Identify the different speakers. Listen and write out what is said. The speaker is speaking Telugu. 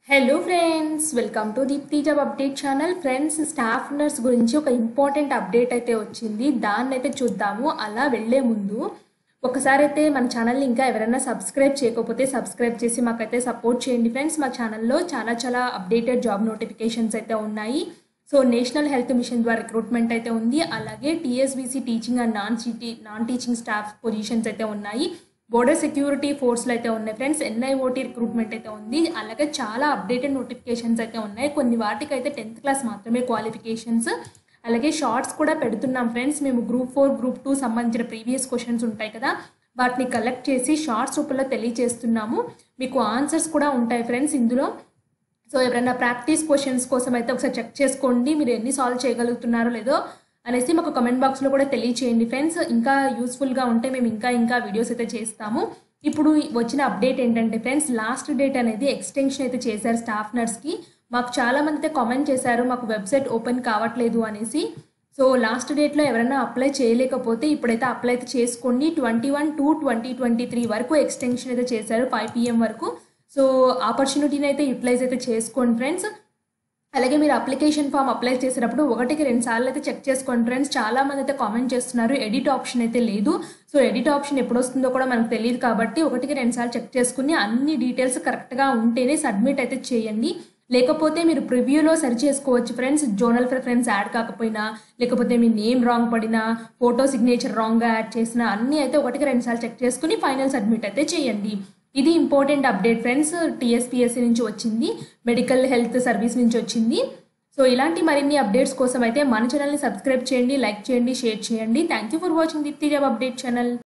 Speaker 1: hello friends welcome to Deepti job update channel friends staff nurse గురించి ఒక ఇంపార్టెంట్ అప్డేట్ అయితే వచ్చింది దాన్ని అయితే చూద్దాము అలా వెళ్ళే ముందు ఒకసారి అయితే మన ఛానల్ని ఇంకా ఎవరైనా సబ్స్క్రైబ్ చేయకపోతే సబ్స్క్రైబ్ చేసి మాకైతే సపోర్ట్ చేయండి ఫ్రెండ్స్ మా ఛానల్లో చాలా చాలా అప్డేటెడ్ జాబ్ నోటిఫికేషన్స్ అయితే ఉన్నాయి సో నేషనల్ హెల్త్ మిషన్ ద్వారా రిక్రూట్మెంట్ అయితే ఉంది అలాగే TSBC teaching and non city non teaching staff positions అయితే ఉన్నాయి బోర్డర్ సెక్యూరిటీ ఫోర్స్లో అయితే ఉన్నాయి ఫ్రెండ్స్ ఎన్ఐఓటీ రిక్రూట్మెంట్ అయితే ఉంది అలాగే చాలా అప్డేటెడ్ నోటిఫికేషన్స్ అయితే ఉన్నాయి కొన్ని వాటికి అయితే టెన్త్ క్లాస్ మాత్రమే క్వాలిఫికేషన్స్ అలాగే షార్ట్స్ కూడా పెడుతున్నాం ఫ్రెండ్స్ మేము గ్రూప్ ఫోర్ గ్రూప్ టూ సంబంధించిన ప్రీవియస్ క్వశ్చన్స్ ఉంటాయి కదా వాటిని కలెక్ట్ చేసి షార్ట్స్ రూపంలో తెలియజేస్తున్నాము మీకు ఆన్సర్స్ కూడా ఉంటాయి ఫ్రెండ్స్ ఇందులో సో ఎవరైనా ప్రాక్టీస్ క్వశ్చన్స్ కోసం అయితే ఒకసారి చెక్ చేసుకోండి మీరు ఎన్ని సాల్వ్ చేయగలుగుతున్నారో లేదో అనేసి మాకు కమెంట్ బాక్స్లో కూడా తెలియచేయండి ఫ్రెండ్స్ ఇంకా యూస్ఫుల్గా ఉంటే మేము ఇంకా ఇంకా వీడియోస్ అయితే చేస్తాము ఇప్పుడు వచ్చిన అప్డేట్ ఏంటంటే ఫ్రెండ్స్ లాస్ట్ డేట్ అనేది ఎక్స్టెన్షన్ అయితే చేశారు స్టాఫ్ నర్స్కి మాకు చాలా మంది అయితే కామెంట్ చేశారు మాకు వెబ్సైట్ ఓపెన్ కావట్లేదు అనేసి సో లాస్ట్ డేట్లో ఎవరైనా అప్లై చేయలేకపోతే ఇప్పుడైతే అప్లై అయితే చేసుకోండి twenty one two twenty twenty three వరకు ఎక్స్టెన్షన్ అయితే చేశారు ఫైవ్ పిఎం వరకు సో ఆపర్చునిటీని అయితే యూటిలైజ్ అయితే చేసుకోండి ఫ్రెండ్స్ అలాగే మీరు అప్లికేషన్ ఫామ్ అప్లై చేసేటప్పుడు ఒకటికి రెండు సార్లు అయితే చెక్ చేసుకోండి ఫ్రెండ్స్ చాలా మంది అయితే కామెంట్ చేస్తున్నారు ఎడిట్ ఆప్షన్ అయితే లేదు సో ఎడిట్ ఆప్షన్ ఎప్పుడు వస్తుందో కూడా మనకు తెలియదు కాబట్టి ఒకటికి రెండు సార్లు చెక్ చేసుకుని అన్ని డీటెయిల్స్ కరెక్ట్గా ఉంటేనే సబ్మిట్ అయితే చేయండి లేకపోతే మీరు ప్రివ్యూలో సెర్చ్ చేసుకోవచ్చు ఫ్రెండ్స్ జోనల్ ప్రిఫరెన్స్ యాడ్ కాకపోయినా లేకపోతే మీ నేమ్ రాంగ్ పడినా ఫోటో సిగ్నేచర్ రాంగ్గా యాడ్ చేసినా అన్నీ అయితే ఒకటికి రెండు సార్లు చెక్ చేసుకుని ఫైనల్ సబ్మిట్ అయితే చేయండి ఇది ఇంపార్టెంట్ అప్డేట్ ఫ్రెండ్స్ టీఎస్పీఎస్సీ నుంచి వచ్చింది మెడికల్ హెల్త్ సర్వీస్ నుంచి వచ్చింది సో ఇలాంటి మరిన్ని అప్డేట్స్ కోసం అయితే మన ఛానల్ని సబ్స్క్రైబ్ చేయండి లైక్ చేయండి షేర్ చేయండి thank you for watching Deepti job update channel